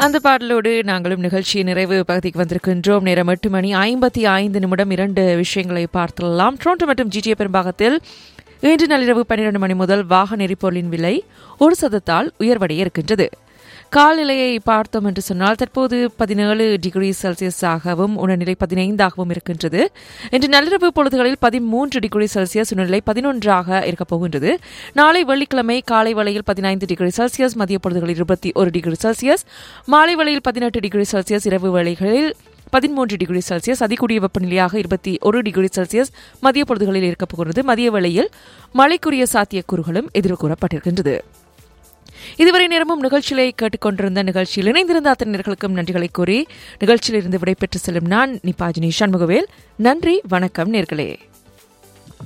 அந்த பாடலோடு நாங்களும் நிகழ்ச்சியின் நிறைவு பகுதிக்கு வந்திருக்கின்றோம் நேரம் எட்டு மணி ஐம்பத்தி ஐந்து நிமிடம் இரண்டு விஷயங்களை பார்த்துள்ளலாம் டொரண்டோ மற்றும் ஜிடிஏ பெரும்பாகத்தில் இன்று நள்ளிரவு பன்னிரண்டு மணி முதல் வாகன எரிபொருளின் விலை ஒரு சதத்தால் உயர்வடைய இருக்கின்றது காலநிலையை பார்த்தோம் என்று சொன்னால் தற்போது பதினேழு டிகிரி செல்சியஸாகவும் உணர்நிலை பதினைந்தாகவும் இருக்கின்றது இன்று நள்ளிரவு பொழுதுகளில் பதிமூன்று டிகிரி செல்சியஸ் உணர்நிலை பதினொன்றாக இருக்கப் போகின்றது நாளை வெள்ளிக்கிழமை காலை வேளையில் பதினைந்து டிகிரி செல்சியஸ் மதிய பொழுதுகளில் இருபத்தி ஒரு டிகிரி செல்சியஸ் மாலை வேளையில் பதினெட்டு டிகிரி செல்சியஸ் இரவு வேளைகளில் பதிமூன்று டிகிரி செல்சியஸ் அதிகூடிய வெப்பநிலையாக இருபத்தி ஒரு டிகிரி செல்சியஸ் மதிய பொழுதுகளில் இருக்கப் போகிறது மதிய வேளையில் மழைக்குரிய சாத்தியக்கூறுகளும் எதிர்கூறப்பட்டிருக்கின்றது இதுவரை நேரமும் நிகழ்ச்சியை கேட்டுக்கொண்டிருந்த நிகழ்ச்சியில் இணைந்திருந்த அத்தனையர்களுக்கும் நன்றிகளை கூறி நிகழ்ச்சியிலிருந்து விடைபெற்று செல்லும் நான் நிபாஜினி சண்முகவேல் நன்றி வணக்கம் நேர்களே